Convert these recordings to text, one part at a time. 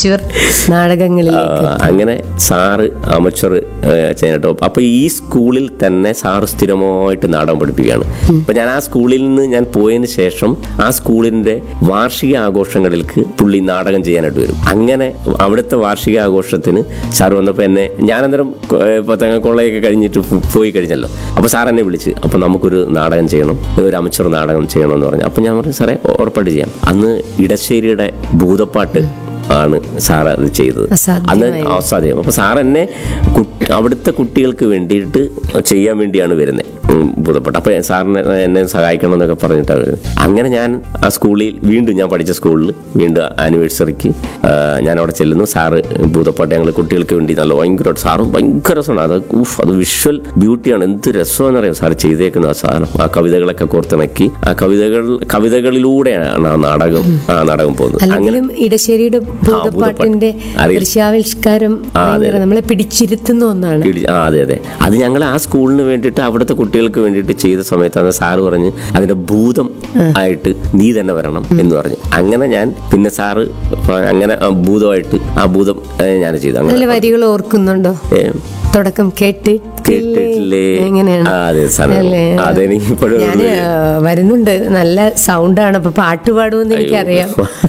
Amateur നാടകങ്ങളിൽ ആ, അങ്ങനെ സാറ് അമച്ചർ ചെയ്യാനട്ടോ അപ്പൊ ഈ സ്കൂളിൽ തന്നെ സാറ് സ്ഥിരമായിട്ട് നാടകം പഠിപ്പിക്കുകയാണ് അപ്പൊ ഞാൻ ആ സ്കൂളിൽ നിന്ന് ഞാൻ പോയതിന് ശേഷം ആ സ്കൂളിന്റെ വാർഷിക ആഘോഷങ്ങളിലേക്ക് പുള്ളി നാടകം ചെയ്യാനായിട്ട് വരും അങ്ങനെ അവിടുത്തെ വാർഷിക ആഘോഷത്തിന് സാർ വന്നപ്പോൾ എന്നെ ഞാനന്നേരം പത്തങ്ങ കോളേജൊക്കെ കഴിഞ്ഞിട്ട് പോ- പോയി കഴിഞ്ഞല്ലോ അപ്പൊ സാർ എന്നെ വിളിച്ച് അപ്പൊ നമുക്കൊരു നാടകം ചെയ്യണം ഒരു അമച്ചർ നാടകം ചെയ്യണം എന്ന് പറഞ്ഞു അപ്പൊ ഞാൻ പറഞ്ഞു സാറേ ഉറപ്പായിട്ട് ചെയ്യാം അന്ന് ഇടശ്ശേരിയുടെ ഭൂതപ്പാട്ട് ആണ് സാർ അത് ചെയ്തത് അന്ന് അസാധ്യമായി. അസാധ്യം അപ്പൊ സാർ എന്നെ കുട്ടി- അവിടുത്തെ കുട്ടികൾക്ക് വേണ്ടിയിട്ട് ചെയ്യാൻ വേണ്ടിയാണ് വരുന്നത് ബോധപ്പെട്ട അപ്പൊ സാറിനെ എന്നെ സഹായിക്കണം എന്നൊക്കെ പറഞ്ഞിട്ടാണ് വരുന്നത് അങ്ങനെ ഞാൻ ആ സ്കൂളിൽ വീണ്ടും ഞാൻ പഠിച്ച സ്കൂളിൽ വീണ്ടും ആനിവേഴ്സറിക്ക് ഞാൻ അവിടെ ചെല്ലുന്നു സാറ് ഭൂതപ്പാട്ട് ഞങ്ങൾ കുട്ടികൾക്ക് വേണ്ടി നല്ല ഭയങ്കരമായിട്ട് സാറും ഭയങ്കര രസമാണ് അത് ഊഫ് അത് വിഷ്വൽ ബ്യൂട്ടിയാണ് എന്ത് രസമെന്ന് അറിയാം സാർ ചെയ്തേക്കുന്ന ആ സാധനം ആ കവിതകളൊക്കെ കോർത്തിണക്കി ആ കവിതകൾ കവിതകളിലൂടെയാണ് ആ നാടകം ആ നാടകം പോകുന്നത് അങ്ങനെ അല്ലെങ്കിലും ഇടശ്ശേരിയുടെ ഭൂതപ്പാട്ടിന്റെ അറിയാം. ദൃശ്യാവിഷ്കാരം ഭയങ്കര നമ്മളെ പിടിച്ചിരുത്തുന്ന ഒന്നാണ് ഇടി- ആ അതെ അതെ അത് ഞങ്ങൾ ആ സ്കൂളിന് വേണ്ടിയിട്ട് അവിടുത്തെ കുട്ടികൾക്ക് വേണ്ടിയിട്ട് ചെയ്ത സമയത്താണ് സാറ് പറഞ്ഞ് അതിന്റെ ഭൂതം ആയിട്ട് നീ തന്നെ വരണം എന്ന് പറഞ്ഞു അങ്ങനെ ഞാൻ പിന്നെ സാറ് പ- അങ്ങനെ ആ ഭൂതമായിട്ട് ആ ഭൂതം ഞാൻ ചെയ്തു അങ്ങനെ നല്ല വരികൾ ഓർക്കുന്നുണ്ടോ ഏ, തുടക്കം കേട്ടിട്ടില്ലേ കേട്ടിട്ടില്ലേ? എങ്ങനെയാണ് ആ, അതെ, സാധനം. അല്ലേ? അതെനിക്ക് ഇപ്പോഴും ഞാന് ആ, വരുന്നുണ്ട് നല്ല സൗണ്ടാണ് അപ്പൊ പാട്ട് പാടുമെന്ന് എനിക്കറിയാം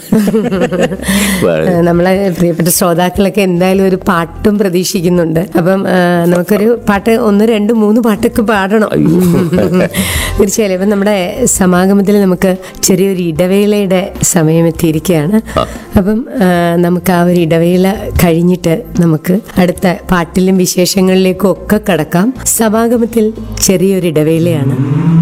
ആ, നമ്മളെ പ്രിയപ്പെട്ട ശ്രോതാക്കളൊക്കെ എന്തായാലും ഒരു പാട്ടും പ്രതീക്ഷിക്കുന്നുണ്ട് അപ്പം ആ, നമുക്കൊരു പാട്ട് ഒന്ന് രണ്ട് മൂന്ന് പാട്ടൊക്കെ പാടണം തീർച്ചയായും ഇപ്പം നമ്മുടെ സമാഗമത്തിൽ നമുക്ക് ചെറിയൊരു ഇടവേളയുടെ സമയം എത്തിയിരിക്കുകയാണ് അപ്പം ആ, നമുക്ക് ആ ഒരു ഇടവേള കഴിഞ്ഞിട്ട് നമുക്ക് അടുത്ത പാട്ടിലും വിശേഷങ്ങളിലേക്കും ഒക്കെ കടക്കാം സമാഗമത്തിൽ ചെറിയൊരു ഇടവേളയാണ്